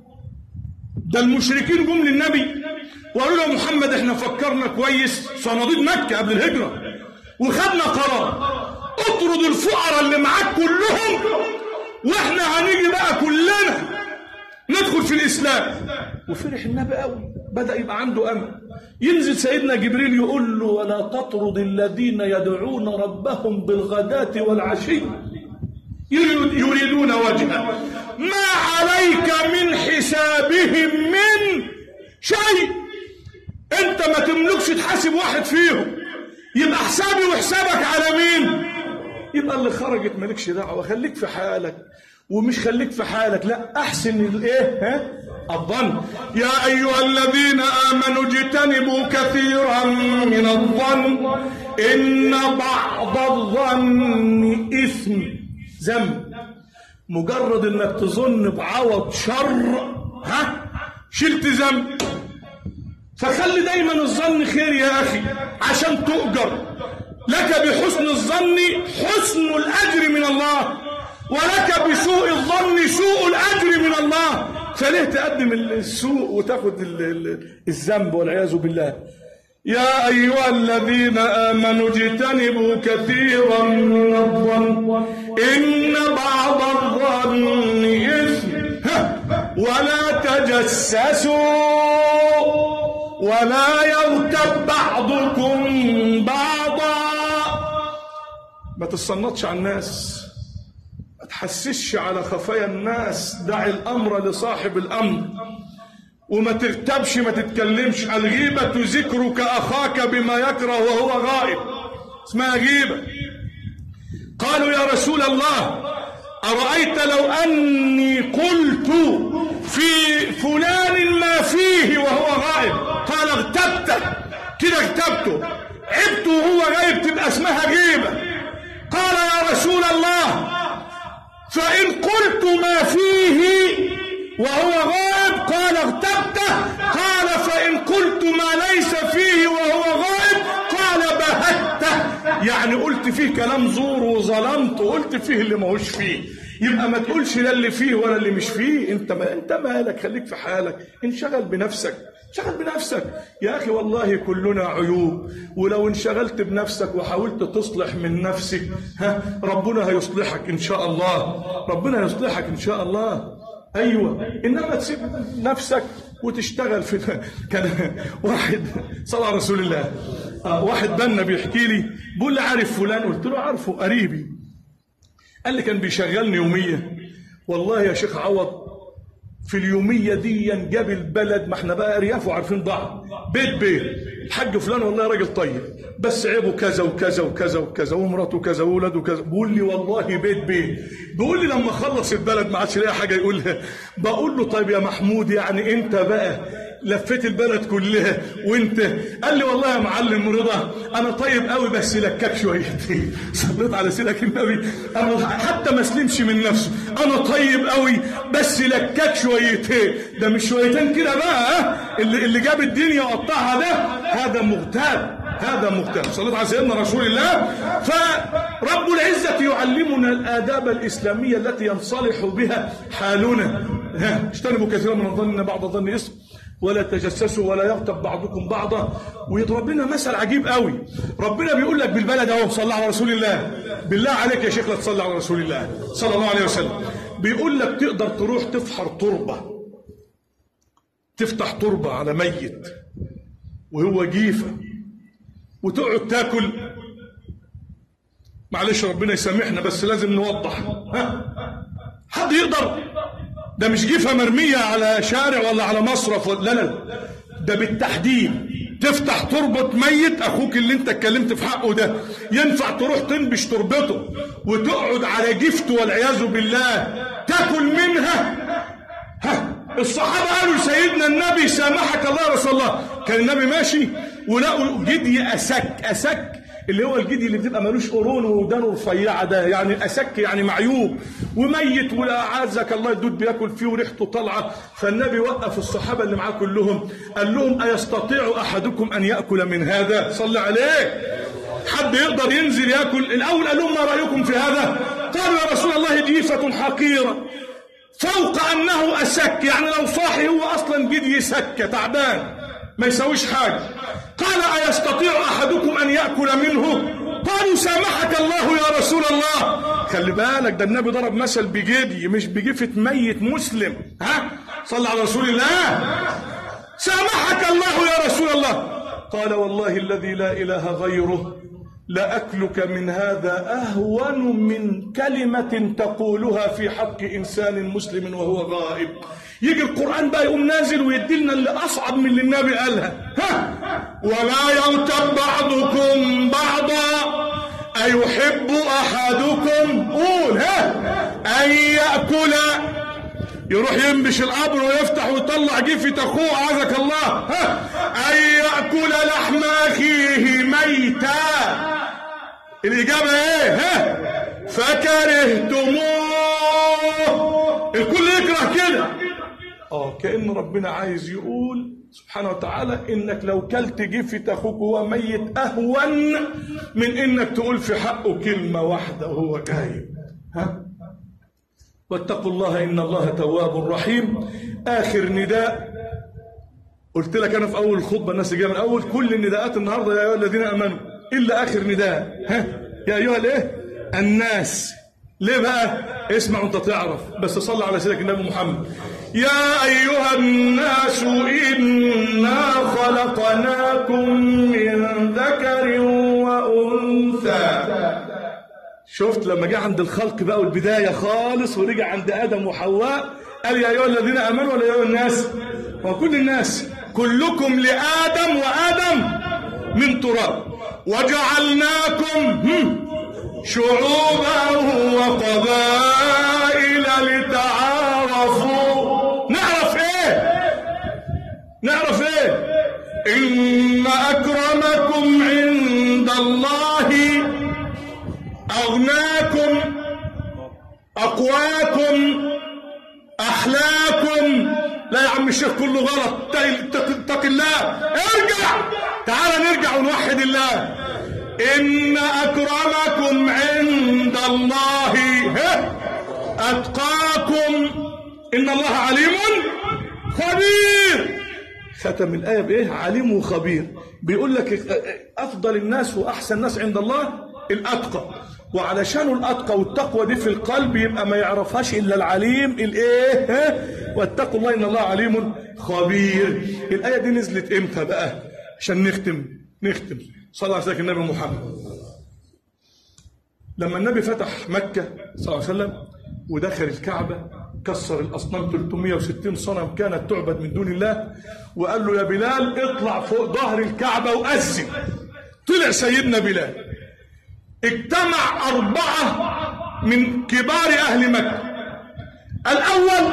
ده المشركين جم للنبي وقالوا له محمد احنا فكرنا كويس صناديد مكة قبل الهجرة وخدنا قرار اطرد الفقراء اللي معاك كلهم واحنا هنيجي بقى كلنا ندخل في الاسلام وفرح النبي قوي بدا يبقى عنده امل ينزل سيدنا جبريل يقول له ولا تطرد الذين يدعون ربهم بالغداة والعشي يريد- يريدون وجهه ما عليك من حسابهم من شيء انت ما تملكش تحاسب واحد فيهم يبقى حسابي وحسابك على مين يبقى اللي خرجت مالكش دعوه خليك في حالك ومش خليك في حالك لا احسن الايه ها الظن يا ايها الذين امنوا اجتنبوا كثيرا من الظن ان بعض الظن اثم ذنب مجرد انك تظن بعوض شر ها شلت ذنب فخلي دايما الظن خير يا اخي عشان تؤجر لك بحسن الظن حسن الاجر من الله ولك بسوء الظن سوء الاجر من الله فليه تقدم السوء وتاخد ال- ال- الذنب والعياذ بالله يا ايها الذين امنوا اجتنبوا كثيرا من الظن ان بعض الظن اثم ها، ولا تجسسوا ولا يغتب بعضكم بعضا ما تتصنطش على الناس ما تحسسش على خفايا الناس دع الامر لصاحب الامر وما تغتبش ما تتكلمش الغيبة ذكرك أخاك بما يكره وهو غائب اسمها غيبة قالوا يا رسول الله أرأيت لو أني قلت في فلان ما فيه وهو غائب قال اغتبته كده اغتبته عبته وهو غايب تبقى اسمها غيبة قال يا رسول الله فإن قلت ما فيه وهو غائب قال اغتبته قال فإن قلت ما ليس فيه وهو غائب قال بهته يعني قلت فيه كلام زور وظلمت وقلت فيه اللي ماهوش فيه يبقى ما تقولش لا اللي فيه ولا اللي مش فيه انت ما انت مالك خليك في حالك انشغل بنفسك انشغل بنفسك يا اخي والله كلنا عيوب ولو انشغلت بنفسك وحاولت تصلح من نفسك ها ربنا هيصلحك ان شاء الله ربنا هيصلحك ان شاء الله ايوه انما تسيب نفسك وتشتغل في كان واحد صلى على رسول الله آه واحد بنا بيحكي لي بيقول لي عارف فلان قلت له عارفه قريبي قال لي كان بيشغلني يوميه والله يا شيخ عوض في اليومية دي جاب البلد ما احنا بقى ارياف وعارفين بعض بيت بيت الحاج فلان والله راجل طيب بس عيبه كذا وكذا وكذا وكذا ومراته كذا واولاده كذا بيقول لي والله بيت بيت بيقول لي لما خلص البلد ما عادش لاقي حاجه يقولها بقول له طيب يا محمود يعني انت بقى لفيت البلد كلها وانت قال لي والله يا معلم رضا انا طيب قوي بس لكك شويتين صليت على سيدك النبي انا حتى ما اسلمش من نفسه انا طيب قوي بس لكك شويتين ده مش شويتين كده بقى اللي اللي جاب الدنيا وقطعها ده هذا مغتاب هذا مغتاب صليت على سيدنا رسول الله فرب العزة يعلمنا الآداب الإسلامية التي ينصلح بها حالنا ها اجتنبوا كثيرا من الظن ان بعض الظن اسم ولا تجسسوا ولا يغتب بعضكم بعضا ويضرب لنا مثل عجيب قوي ربنا بيقول لك بالبلد اهو صلى على رسول الله بالله عليك يا شيخ لا تصلي على رسول الله صلى الله عليه وسلم بيقول لك تقدر تروح تفحر تربه تفتح تربه على ميت وهو جيفه وتقعد تاكل معلش ربنا يسامحنا بس لازم نوضح ها حد يقدر ده مش جيفه مرميه على شارع ولا على مصرف لا لا ده بالتحديد تفتح تربة ميت اخوك اللي انت اتكلمت في حقه ده ينفع تروح تنبش تربته وتقعد على جفته والعياذ بالله تاكل منها ها الصحابه قالوا لسيدنا النبي سامحك الله يا رسول الله كان النبي ماشي ولقوا جدي اسك اسك اللي هو الجدي اللي بتبقى ملوش قرون ودانه رفيعه ده يعني اسك يعني معيوب وميت واعزك الله الدود بياكل فيه وريحته طالعه فالنبي وقف الصحابه اللي معاه كلهم قال لهم ايستطيع احدكم ان ياكل من هذا صلى عليه حد يقدر ينزل ياكل الاول قال لهم ما رايكم في هذا قالوا يا رسول الله جيفه حقيره فوق انه اسك يعني لو صاحي هو اصلا جدي سكه تعبان ما يسويش حاجه قال ايستطيع احدكم ان ياكل منه قالوا سامحك الله يا رسول الله خلي بالك ده النبي ضرب مثل بجدي مش بجفة ميت مسلم ها صلى على رسول الله سامحك الله يا رسول الله قال والله الذي لا اله غيره لأكلك من هذا أهون من كلمة تقولها في حق إنسان مسلم وهو غائب يجي القرآن بقى يقوم نازل ويدي لنا اللي أصعب من اللي النبي قالها ها ولا يغتب بعضكم بعضا أيحب أحدكم قول ها أن يأكل يروح ينبش القبر ويفتح ويطلع جيفة أخوه أعاذك الله ها أن يأكل لحم أخيه ميتا الإجابة إيه ها فكرهتموه الكل يكره كده اه كأن ربنا عايز يقول سبحانه وتعالى انك لو كلت جفة اخوك وهو ميت اهون من انك تقول في حقه كلمة واحدة وهو جاي ها واتقوا الله ان الله تواب رحيم اخر نداء قلت لك انا في اول الخطبه الناس جايه من اول كل النداءات النهارده يا ايها الذين امنوا الا اخر نداء ها يا ايها الايه الناس ليه بقى اسمع وانت تعرف بس صلى على سيدك النبي محمد يا ايها الناس انا خلقناكم من ذكر وانثى شفت لما جه عند الخلق بقى والبدايه خالص ورجع عند ادم وحواء قال يا ايها الذين امنوا ولا يا ايها الناس وكل الناس كلكم لادم وادم من تراب وجعلناكم شعوبا وقبائل لتعارفوا نعرف ايه نعرف ايه ان اكرمكم عند الله أغناكم أقواكم أحلاكم لا يا عم الشيخ كله غلط اتق الله ارجع تعال نرجع ونوحد الله إن أكرمكم عند الله أتقاكم إن الله عليم خبير ختم الآية بإيه عليم وخبير بيقول لك أفضل الناس وأحسن الناس عند الله الأتقى وعلشان الأتقى والتقوى دي في القلب يبقى ما يعرفهاش إلا العليم الإيه ها؟ واتقوا الله إن الله عليم خبير الآية دي نزلت إمتى بقى عشان نختم نختم صلى الله عليه وسلم النبي محمد لما النبي فتح مكة صلى الله عليه وسلم ودخل الكعبة كسر الأصنام 360 صنم كانت تعبد من دون الله وقال له يا بلال اطلع فوق ظهر الكعبة وأذن طلع سيدنا بلال اجتمع أربعة من كبار أهل مكة الأول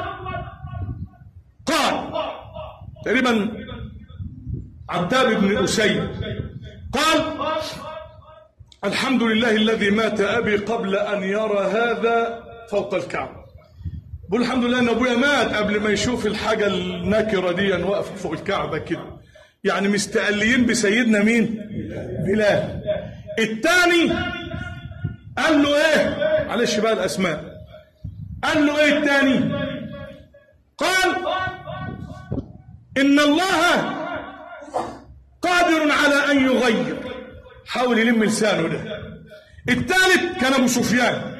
قال تقريبا عتاب بن أسيد قال الحمد لله الذي مات أبي قبل أن يرى هذا فوق الكعبة بقول الحمد لله ان ابويا مات قبل ما يشوف الحاجه النكره دي واقفه فوق الكعبه كده يعني مستقليين بسيدنا مين بلال الثاني قال له ايه معلش بقى الاسماء قال له ايه الثاني قال ان الله قادر على ان يغير حاول يلم لسانه ده الثالث كان ابو سفيان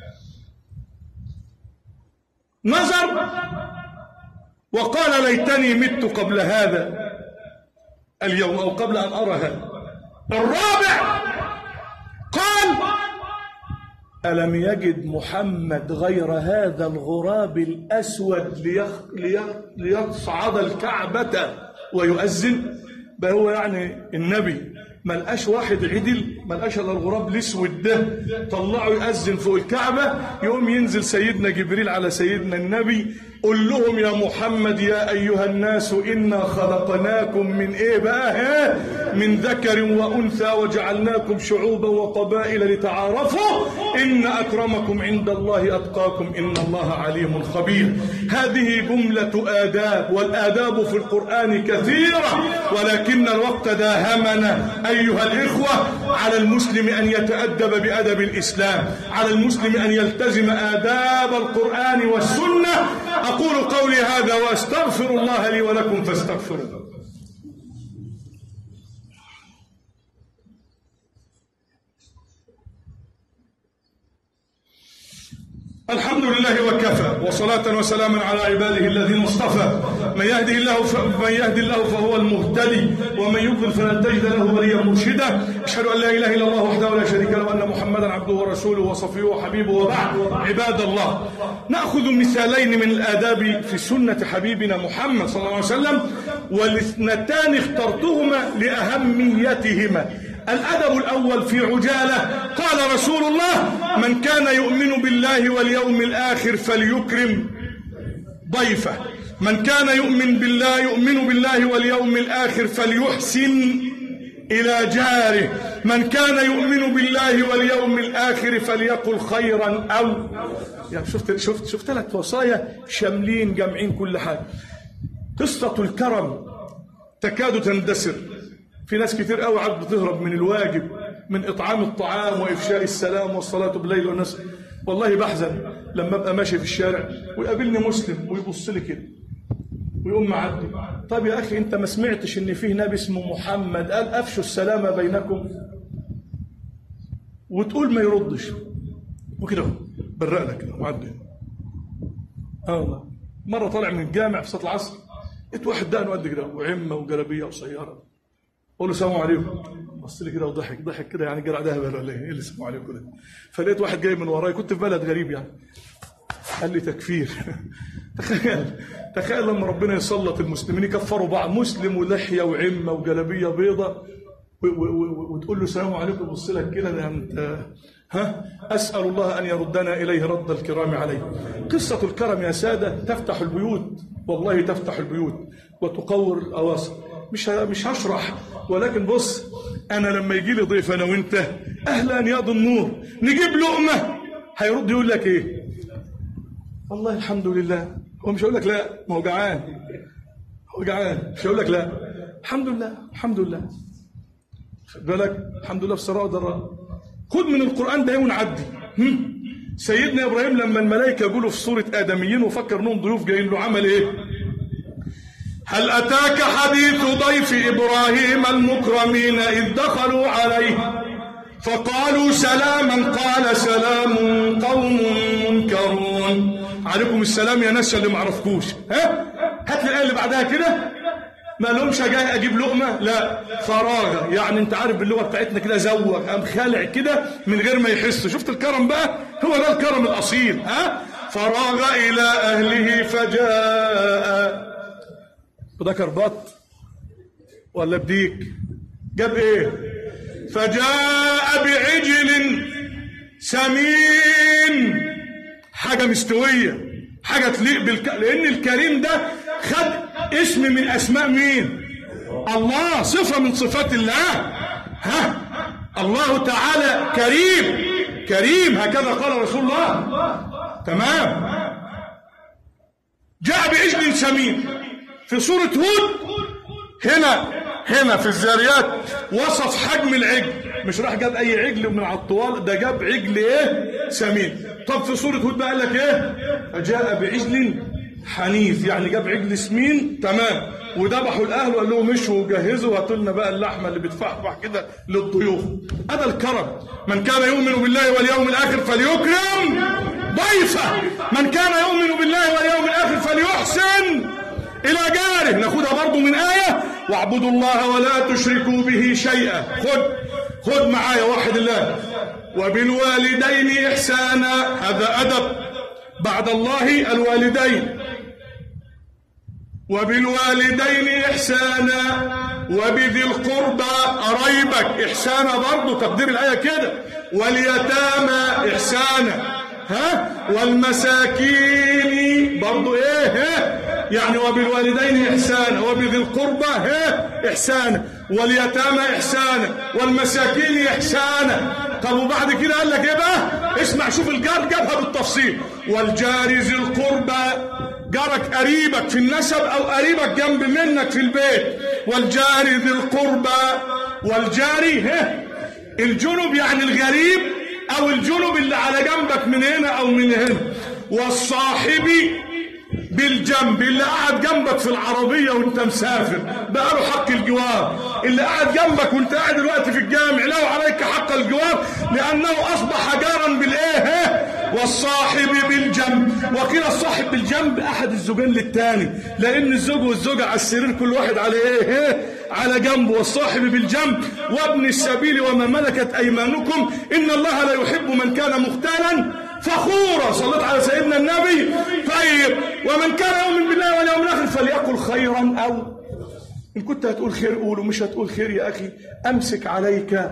نظر وقال ليتني مت قبل هذا اليوم او قبل ان ارى هذا الرابع قال الم يجد محمد غير هذا الغراب الاسود ليخ... ليخ... ليصعد الكعبه ويؤذن بقى هو يعني النبي ما لقاش واحد عدل ما لقاش الا الغراب الاسود ده طلعه يأذن فوق الكعبه يقوم ينزل سيدنا جبريل على سيدنا النبي قل لهم يا محمد يا ايها الناس انا خلقناكم من ايه بقى ها من ذكر وانثى وجعلناكم شعوبا وقبائل لتعارفوا ان اكرمكم عند الله اتقاكم ان الله عليم خبير هذه جمله اداب والاداب في القران كثيره ولكن الوقت داهمنا ايها الاخوه على المسلم ان يتادب بادب الاسلام على المسلم ان يلتزم اداب القران والسنه أقول قولي هذا وأستغفر الله لي ولكم فاستغفروه الحمد لله وكفى وصلاة وسلاما على عباده الذين اصطفى من يهده الله ف... من يهدي الله فهو المهتدي ومن يضلل فلن تجد له وليا مرشدا اشهد ان لا اله الا الله وحده لا شريك له وان محمدا عبده ورسوله وصفيه وحبيبه وبعد عباد الله ناخذ مثالين من الاداب في سنه حبيبنا محمد صلى الله عليه وسلم والاثنتان اخترتهما لاهميتهما الأدب الأول في عجالة قال رسول الله من كان يؤمن بالله واليوم الآخر فليكرم ضيفه من كان يؤمن بالله يؤمن بالله واليوم الآخر فليحسن إلى جاره من كان يؤمن بالله واليوم الآخر فليقل خيرا أو يعني شفت شفت شفت لك وصايا شاملين جامعين كل حاجة قصة الكرم تكاد تندثر في ناس كتير قوي عاد بتهرب من الواجب من اطعام الطعام وافشاء السلام والصلاه بالليل والناس والله بحزن لما ابقى ماشي في الشارع ويقابلني مسلم ويبص لي كده ويقوم معدي طب يا اخي انت ما سمعتش ان فيه نبي اسمه محمد قال افشوا السلام بينكم وتقول ما يردش وكده برق لك كده معدي اه والله مره طالع من الجامع في صلاه العصر لقيت واحد دقن قد كده وعمه وجلابيه قصيره قول له السلام عليكم بص لي كده وضحك ضحك كده يعني جرع دهب ولا ايه ايه اللي السلام عليكم ده فلقيت واحد جاي من وراي كنت في بلد غريب يعني قال لي تكفير تخيل تخيل لما ربنا يسلط المسلمين يكفروا بعض مسلم ولحيه وعمه وجلابيه بيضه وتقول له السلام عليكم يبص لك كده ده انت ها اسال الله ان يردنا اليه رد الكرام عليه قصه الكرم يا ساده تفتح البيوت والله تفتح البيوت وتقور الاواصر مش مش هشرح ولكن بص انا لما يجي لي ضيف انا وانت اهلا يا ضي النور نجيب لقمه هيرد يقول لك ايه والله الحمد لله هو مش هيقول لك لا ما هو جعان هو جعان مش هيقول لك لا الحمد لله الحمد لله خد بالك الحمد لله في السراء والضراء خد من القران ده ونعدي سيدنا ابراهيم لما الملائكه يقولوا في صوره ادميين وفكر انهم ضيوف جايين له عمل ايه هل اتاك حديث ضيف ابراهيم المكرمين اذ دخلوا عليه فقالوا سلاما قال سلام قوم منكرون عليكم السلام يا ناس اللي ما عرفكوش ها هات لي الايه اللي بعدها كده ما لهمش جاي اجيب لقمه لا فراغ يعني انت عارف باللغه بتاعتنا كده زوق قام خالع كده من غير ما يحس شفت الكرم بقى هو ده الكرم الاصيل ها فراغ الى اهله فجاء وده كرباط ولا بديك جاب ايه فجاء بعجل سمين حاجه مستويه حاجه تليق بالك... لان الكريم ده خد اسم من اسماء مين الله صفه من صفات الله ها الله تعالى كريم كريم هكذا قال رسول الله تمام جاء بعجل سمين في سوره هود هنا هنا في الذاريات وصف حجم العجل مش راح جاب اي عجل من على الطوال ده جاب عجل ايه سمين طب في سوره هود بقى قال لك ايه جاء بعجل حنيف يعني جاب عجل سمين تمام وذبحوا الاهل وقال لهم مشوا وجهزوا وهاتوا لنا بقى اللحمه اللي بتفحفح كده للضيوف هذا الكرم من كان يؤمن بالله واليوم الاخر فليكرم ضيفه من كان يؤمن بالله واليوم الاخر فليحسن الى جاره ناخدها برضو من ايه واعبدوا الله ولا تشركوا به شيئا خد خد معايا واحد الله وبالوالدين احسانا هذا ادب بعد الله الوالدين وبالوالدين إحسانا وبذي القربى قرايبك إحسانا برضه تقدير الآية كده واليتامى إحسانا ها والمساكين برضه إيه ها يعني وبالوالدين إحسانا وبذي القربى ها إحسانا واليتامى إحسانا والمساكين إحسانا طب وبعد كده قال لك إيه بقى اسمع شوف الجار جابها بالتفصيل والجار ذي القربى جارك قريبك في النسب او قريبك جنب منك في البيت والجار ذي القربى والجاري ها الجنب يعني الغريب او الجنب اللي على جنبك من هنا او من هنا والصاحب بالجنب اللي قاعد جنبك في العربية وانت مسافر بقى له حق الجوار اللي قاعد جنبك وانت قاعد دلوقتي في الجامع له عليك حق الجوار لأنه أصبح جارا بالإيه والصاحب بالجنب وقيل الصاحب بالجنب أحد الزوجين للتاني لأن الزوج والزوجة على السرير كل واحد على إيه على جنب والصاحب بالجنب وابن السبيل وما ملكت أيمانكم إن الله لا يحب من كان مختالا فخورا صليت على سيدنا النبي طيب ومن كان يؤمن بالله واليوم الاخر فليقل خيرا او ان كنت هتقول خير قول ومش هتقول خير يا اخي امسك عليك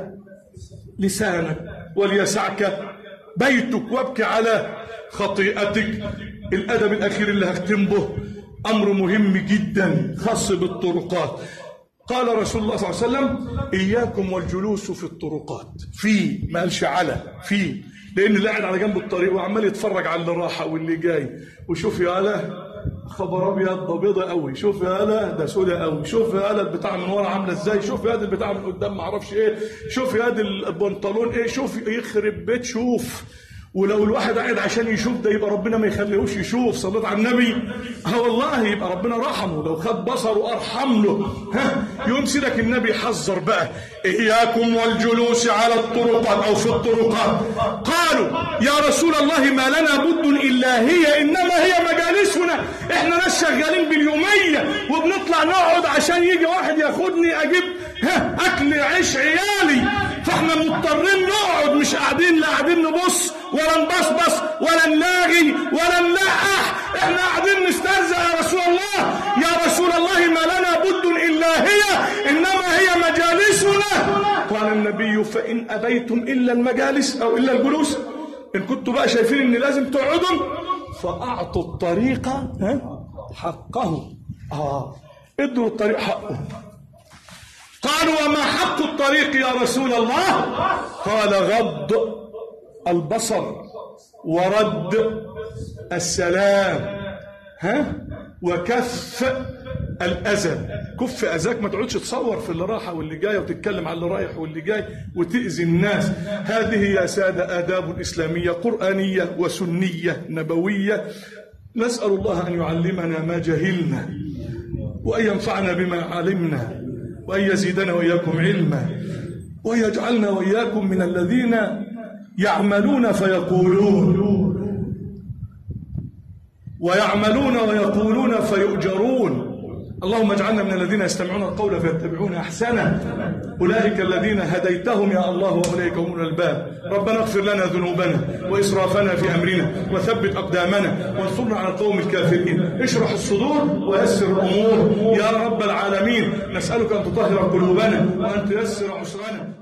لسانك وليسعك بيتك وابكي على خطيئتك الادب الاخير اللي هختم به امر مهم جدا خاص بالطرقات قال رسول الله صلى الله عليه وسلم اياكم والجلوس في الطرقات في ما قالش على في لان اللي قاعد على جنب الطريق وعمال يتفرج على اللي راح واللي جاي وشوف يا اله خبر ابيض ده بيضه قوي شوف يا اله ده سودا قوي شوف يا اله البتاع من ورا عامله ازاي شوف يا البتاع من قدام ما اعرفش ايه شوف يا البنطلون ايه شوف يخرب بيت شوف ولو الواحد قاعد عشان يشوف ده يبقى ربنا ما يخليهوش يشوف صليت على النبي اه والله يبقى ربنا رحمه لو خد بصره ارحم له ها يوم سيدك النبي حذر بقى اياكم والجلوس على الطرقات او في الطرقات قالوا يا رسول الله ما لنا بد الا هي انما هي مجالسنا احنا ناس شغالين باليوميه وبنطلع نقعد عشان يجي واحد ياخدني اجيب ها اكل عيش عيالي فاحنا مضطرين نقعد مش قاعدين لا قاعدين نبص ولا نبصبص ولا نلاغي ولا نلقح احنا قاعدين نستهزأ يا رسول الله يا رسول الله ما لنا بد الا هي انما هي مجالسنا قال النبي فان ابيتم الا المجالس او الا الجلوس ان كنتوا بقى شايفين ان لازم تقعدوا فاعطوا الطريق ها حقه اه ادوا الطريق حقه قالوا وما حق الطريق يا رسول الله قال غض البصر ورد السلام ها وكف الأذى كف اذاك ما تقعدش تصور في اللي راحه واللي جايه وتتكلم على اللي رايح واللي جاي وتاذي الناس هذه يا ساده آداب إسلامية قرآنية وسنية نبوية نسأل الله أن يعلمنا ما جهلنا وأن ينفعنا بما علمنا وأن يزيدنا وإياكم علما وأن يجعلنا وإياكم من الذين يعملون فيقولون ويعملون ويقولون فيؤجرون اللهم اجعلنا من الذين يستمعون القول فيتبعون احسنه اولئك الذين هديتهم يا الله واولئك هم أولو الالباب ربنا اغفر لنا ذنوبنا واسرافنا في امرنا وثبت اقدامنا وانصرنا على القوم الكافرين اشرح الصدور ويسر الامور يا رب العالمين نسالك ان تطهر قلوبنا وان تيسر عسرنا